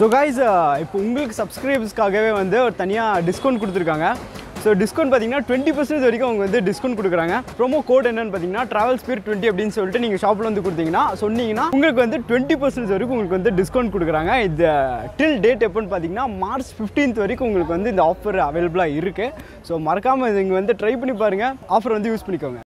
So guys இப்போ உங்களுக்கு சப்ஸ்கிரைபர்ஸ்க்காகவே வந்து ஒரு தனியாக டிஸ்கவுண்ட் கொடுத்துருக்காங்க ஸோ டிஸ்கவுண்ட் பார்த்தீங்கன்னா டுவெண்ட்டி பர்சன்டேஜ் வரைக்கும் அவங்க வந்து டிஸ்கவுண்ட் கொடுக்குறாங்க ப்ரோமோ கோட் என்னன்னு பார்த்தீங்கன்னா ட்ராவல் ஸ்பீட் டுவெண்ட்டி அப்படின்னு சொல்லிட்டு நீங்கள் ஷாப்பில் வந்து கொடுத்தீங்கன்னா சொன்னீங்கன்னா உங்களுக்கு வந்து டுவெண்ட்டி பர்சன்டேஜ் வரைக்கும் உங்களுக்கு வந்து டிஸ்கவுண்ட் கொடுக்குறாங்க இது டில் டேட் எப்போன்னு பார்த்தீங்கன்னா மார்ச் ஃபிஃப்டீன்த் வரைக்கும் உங்களுக்கு வந்து இந்த ஆஃபர் அவைலபிளாக இருக்குது ஸோ மறக்காமல் இது இங்கே வந்து ட்ரை பண்ணி பாருங்கள் ஆஃபர் வந்து யூஸ் பண்ணிக்கோங்க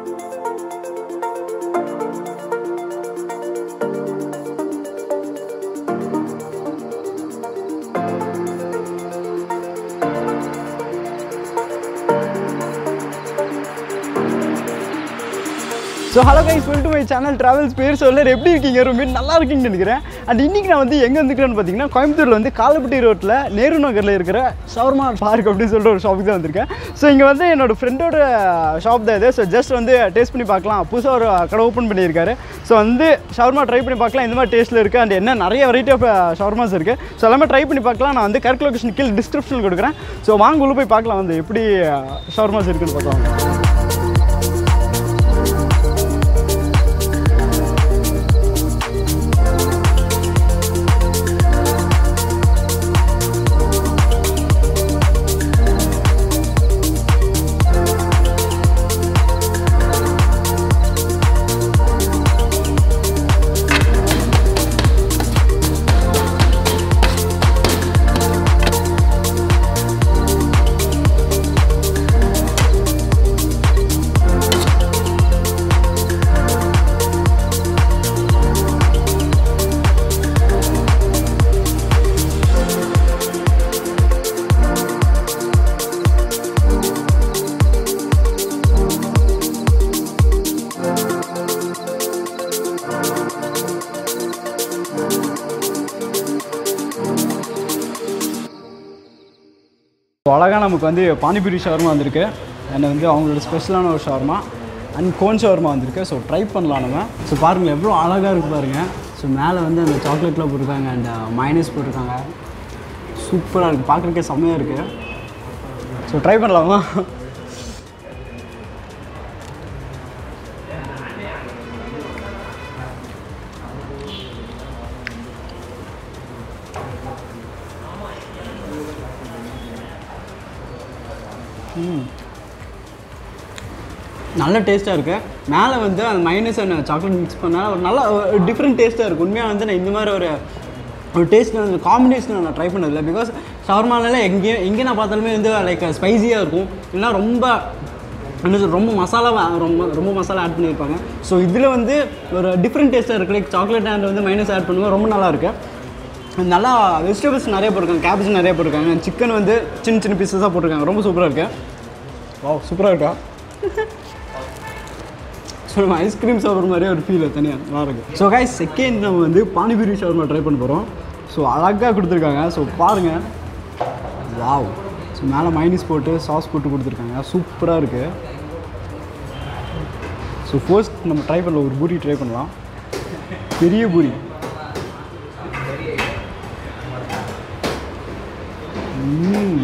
ஸோ ஹலோ கைஸ் வெல் டு மை சேனல் ட்ராவல்ஸ் பேர் சொல்ல எப்படி இருக்கீங்க ரொம்ப நல்லா இருக்கீங்கன்னு நினைக்கிறேன் அண்ட் இன்றைக்கி நான் வந்து எங்கே வந்துக்கிறேன்னு பார்த்தீங்கன்னா கோயம்புத்தூரில் வந்து காலப்பட்டி ரோட்டில் நேரு நகரில் இருக்கிற ஷவர்மா பார்க் அப்படின்னு சொல்லிட்டு ஒரு ஷாப்புக்கு தான் வந்திருக்கேன் ஸோ இங்கே வந்து என்னோட ஃப்ரெண்டோட ஷாப் தான் இது ஸோ ஜஸ்ட் வந்து டேஸ்ட் பண்ணி பார்க்கலாம் புதுசாக ஒரு கடை ஓப்பன் பண்ணியிருக்காரு ஸோ வந்து ஷவர்மா ட்ரை பண்ணி பார்க்கலாம் இந்த மாதிரி டேஸ்ட்டில் இருக்குது அண்ட் என்ன நிறைய வெரைட்டி ஆஃப் ஷவர்மாஸ் இருக்குது ஸோ எல்லாமே ட்ரை பண்ணி பார்க்கலாம் நான் வந்து கரெக்ட் லொகேஷன் கீழே டிஸ்கிரிப்ஷனில் கொடுக்குறேன் ஸோ வாங்க உள்ள போய் பார்க்கலாம் வந்து எப்படி ஷவர்மாஸ் இருக்குன்னு பார்க்கலாம் அழகாக நமக்கு வந்து பானிபூரி ஷவர்மா வந்திருக்கு அண்ட் வந்து அவங்களோட ஸ்பெஷலான ஒரு ஷவர்மா அண்ட் கோன் ஷவர்மா வந்திருக்கு ஸோ ட்ரை பண்ணலாம் நம்ம ஸோ பாருங்கள் எவ்வளோ அழகாக இருக்குது பாருங்கள் ஸோ மேலே வந்து அந்த சாக்லேட்லாம் போட்டிருக்காங்க அண்ட் மைனஸ் போட்டிருக்காங்க சூப்பராக இருக்குது பார்க்குறதுக்கே செம்மையாக இருக்குது ஸோ ட்ரை பண்ணலாமா நல்ல டேஸ்ட்டாக இருக்குது மேலே வந்து அந்த மைனஸ் அண்ட் சாக்லேட் மிக்ஸ் பண்ணால் ஒரு நல்ல டிஃப்ரெண்ட் டேஸ்ட்டாக இருக்குது உண்மையாக வந்து நான் இந்த மாதிரி ஒரு ஒரு டேஸ்ட் வந்து காம்பினேஷன் நான் ட்ரை பண்ணதில்லை பிகாஸ் ஷவர்மாலலாம் எங்கேயும் எங்கே நான் பார்த்தாலுமே வந்து லைக் ஸ்பைஸியாக இருக்கும் இல்லைனா ரொம்ப என்ன சொல்றது, ரொம்ப மசாலா ரொம்ப ரொம்ப மசாலா ஆட் பண்ணியிருப்பாங்க ஸோ இதில் வந்து ஒரு டிஃப்ரெண்ட் டேஸ்ட்டாக இருக்குது லைக் சாக்லேட் அண்ட் வந்து மைனஸ் ஆட் பண்ணுவோம் ரொம்ப நல்லா இருக்குது நல்லா வெஜிடபிள்ஸ் நிறைய போட்டிருக்காங்க கேபேஜ் நிறைய போட்டிருக்காங்க சிக்கன் வந்து சின்ன சின்ன பீசஸாக போட்டிருக்காங்க ரொம்ப சூப்பராக இருக்கு வா சூப்பராக இருக்கா ஸோ நம்ம ஐஸ்கிரீம் சாப்பிட்ற மாதிரியே ஒரு ஃபீல் தனியாக நல்லா இருக்கு ஸோ கைஸ் செகண்ட் நம்ம வந்து பானிபூரி ஷவர்மா ட்ரை பண்ண போகிறோம் ஸோ அழகாக கொடுத்துருக்காங்க ஸோ பாருங்கள் வாவ் ஸோ மேலே மைனஸ் போட்டு சாஸ் போட்டு கொடுத்துருக்காங்க சூப்பராக இருக்குது ஸோ ஃபர்ஸ்ட் நம்ம ட்ரை பண்ணலாம் ஒரு பூரி ட்ரை பண்ணலாம் பெரிய பூரி ம்.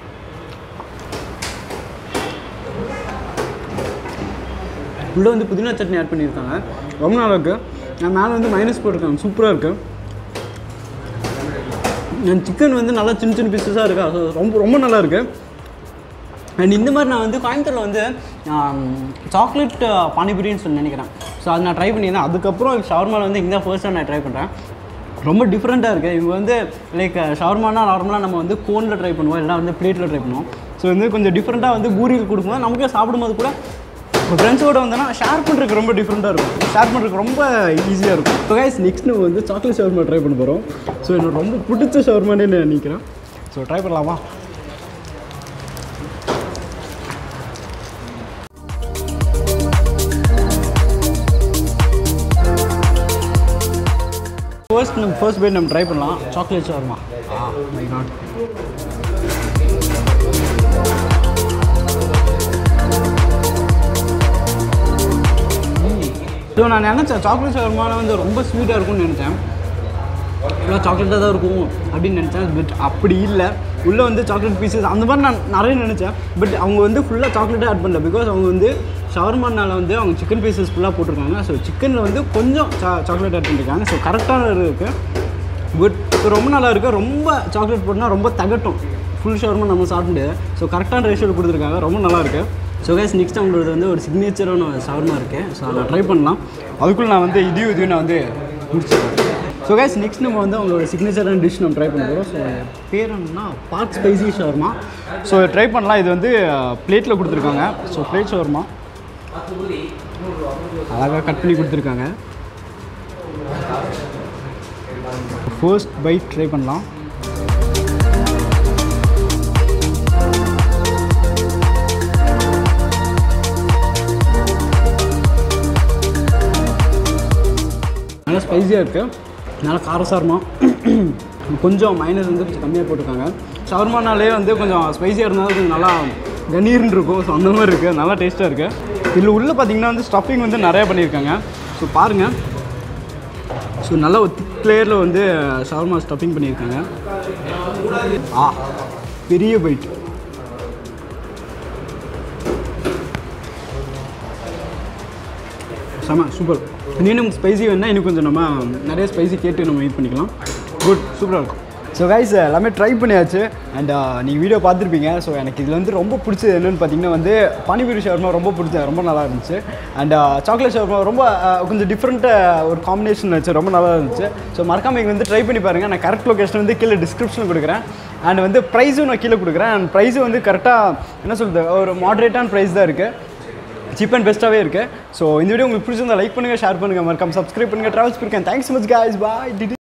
உள்ளே வந்து புதினா சட்னி ஆட் பண்ணியிருக்காங்க ரொம்ப நல்லா இருக்கு நான் மேலே வந்து மைனஸ் போட்டிருக்காங்க சூப்பராக இருக்குது சிக்கன் வந்து நல்லா சின்ன சின்ன பீசஸாக இருக்கா ஸோ ரொம்ப ரொம்ப நல்லா இருக்குது அண்ட் இந்த மாதிரி நான் வந்து கோயம்புத்தூரில் வந்து சாக்லேட் பானிபூரின்னு சொல்லி நினைக்கிறேன் ஸோ அது நான் ட்ரை பண்ணியிருந்தேன் அதுக்கப்புறம் ஷவர்மாவில் வந்து இங்கே தான் ஃபர்ஸ்ட் டைம் நான் ட்ரை பண்ணுறேன் ரொம்ப டிஃப்ரெண்ட்டாக இருக்குது இவங்க வந்து லைக் ஷவர்மானா நார்மலாக நம்ம வந்து கோனில் ட்ரை பண்ணுவோம் இல்லைனா வந்து பிளேட்டில் ட்ரை பண்ணுவோம் ஸோ வந்து கொஞ்சம் டிஃப்ரெண்ட்டாக வந்து பூரியில் கொடுக்கும்போது நமக்கே சாப்பிடும்போது கூட இப்போ ஃப்ரெண்ட்ஸோட வந்தோன்னா ஷேர் பண்ணுறதுக்கு ரொம்ப டிஃப்ரெண்ட்டாக இருக்கும் ஷேர் பண்ணுறதுக்கு ரொம்ப ஈஸியாக இருக்கும் ஸோ கைஸ் நெக்ஸ்ட் நம்ம வந்து சாக்லேட் ஷவர்மா ட்ரை பண்ண போகிறோம் ஸோ எனக்கு ரொம்ப பிடிச்ச ஷவர்மானே நான் நினைக்கிறேன் ஸோ ட்ரை பண்ணலாமா ஃபர்ஸ்ட் நம்ம ஃபர்ஸ்ட் பைட் நம்ம ட்ரை பண்ணலாம் chocolate shawarma ah my god so நான் நினச்சேன் சாக்லேட் ஷவர்மாவில் வந்து ரொம்ப ஸ்வீட்டாக இருக்கும்னு நினச்சேன் ஃபுல்லாக சாக்லேட்டாக தான் இருக்கும் அப்படின்னு நினச்சேன் பட் அப்படி இல்லை உள்ளே வந்து சாக்லேட் பீசஸ் அந்த மாதிரி நான் நிறைய நினச்சேன் பட் அவங்க வந்து ஃபுல்லாக சாக்லேட்டே ஆட் பண்ணல பிகாஸ் அவங்க வந்து ஷவர்மானால வந்து அவங்க சிக்கன் பீசஸ் ஃபுல்லாக போட்டிருக்காங்க ஸோ சிக்கனில் வந்து கொஞ்சம் சா சாக்லேட் ஆட் பண்ணியிருக்காங்க ஸோ கரெக்டான இருக்குது குட் ஸோ ரொம்ப நல்லா இருக்குது ரொம்ப சாக்லேட் போட்டுனா ரொம்ப தகட்டும் ஃபுல் ஷவர்மா நம்ம சாப்பிட்டு ஸோ கரெக்டான ரேஷியோவில் கொடுத்துருக்காங்க ரொம்ப நல்லா இருக்கு ஸோ கைஸ் நெக்ஸ்ட் அவங்களோட வந்து ஒரு சிக்னேச்சரான ஷவர்மா இருக்குது ஸோ அதை ட்ரை பண்ணலாம் அதுக்குள்ளே நான் வந்து இதையும் இதையும் நான் வந்து முடிச்சிடுறேன் ஸோ கைஸ் நெக்ஸ்ட் நம்ம வந்து அவங்களோட சிக்னேச்சரான டிஷ் நம்ம ட்ரை பண்ண போகிறோம் ஸோ பேர் என்னன்னா park spicy shawarma so try பண்ணலாம் இது வந்து பிளேட்டில் கொடுத்துருக்காங்க ஸோ பிளேட் ஷவர்மா அழகாக கட் பண்ணி கொடுத்துருக்காங்க ஃபர்ஸ்ட் பைட் ட்ரை பண்ணலாம் நல்லா ஸ்பைஸியாக இருக்குது நல்லா காரசாரமாக கொஞ்சம் மைனஸ் வந்து கொஞ்சம் கம்மியாக போட்டிருக்காங்க ஷவர்மானாலே வந்து கொஞ்சம் ஸ்பைஸியாக இருந்தாலும் கொஞ்சம் நல்லா கணீர்னு இருக்கும் ஸோ அந்த மாதிரி இருக்குது நல்லா டேஸ்ட்டாக இருக்குது இதில் உள்ளே பார்த்தீங்கன்னா வந்து ஸ்டஃபிங் வந்து நிறையா பண்ணியிருக்காங்க ஸோ பாருங்கள் ஸோ நல்ல ஒரு திக் லேயரில் வந்து ஷவர்மா ஸ்டஃபிங் பண்ணியிருக்காங்க ஆ பெரிய பைட் செம சூப்பர் இன்னும் ஸ்பைசி வேணால் இன்னும் கொஞ்சம் நம்ம நிறைய ஸ்பைசி கேட்டு நம்ம வெயிட் பண்ணிக்கலாம் குட் சூப்பராக இருக்கும் ஸோ கைஸ் எல்லாமே ட்ரை பண்ணியாச்சு அண்ட் நீங்கள் வீடியோ பார்த்துருப்பீங்க ஸோ எனக்கு இதில் வந்து ரொம்ப பிடிச்சது என்னென்னு பார்த்தீங்கன்னா வந்து பானிபூரி ஷவர்மா ரொம்ப பிடிச்சது ரொம்ப நல்லா இருந்துச்சு அண்ட் சாக்லேட் ஷவர்மா ரொம்ப uh, கொஞ்சம் டிஃப்ரெண்ட்டாக ஒரு காம்பினேஷன் வச்சு ரொம்ப நல்லா இருந்துச்சு ஸோ மறக்காம இங்கே வந்து ட்ரை பண்ணி பாருங்கள் நான் கரெக்ட் லொக்கேஷன் வந்து கீழே டிஸ்கிரிப்ஷனில் கொடுக்குறேன் அண்ட் வந்து ப்ரைஸும் நான் கீழே கொடுக்குறேன் அண்ட் ப்ரைஸும் வந்து கரெக்டாக என்ன சொல்கிறது ஒரு மாட்ரேட்டான ப்ரைஸ் தான் இருக்குது சீப் அண்ட் பெஸ்ட்டாகவே இருக்குது ஸோ இந்த வீடியோ உங்களுக்கு பிடிச்சிருந்தா லைக் பண்ணுங்கள் ஷேர் பண்ணுங்கள் மறக்காம சப்ஸ்கிரைப் பண்ணுங்கள் ட்ராவல்ஸ் இருக்கேன் தேங்க்ஸ் மச் guys bye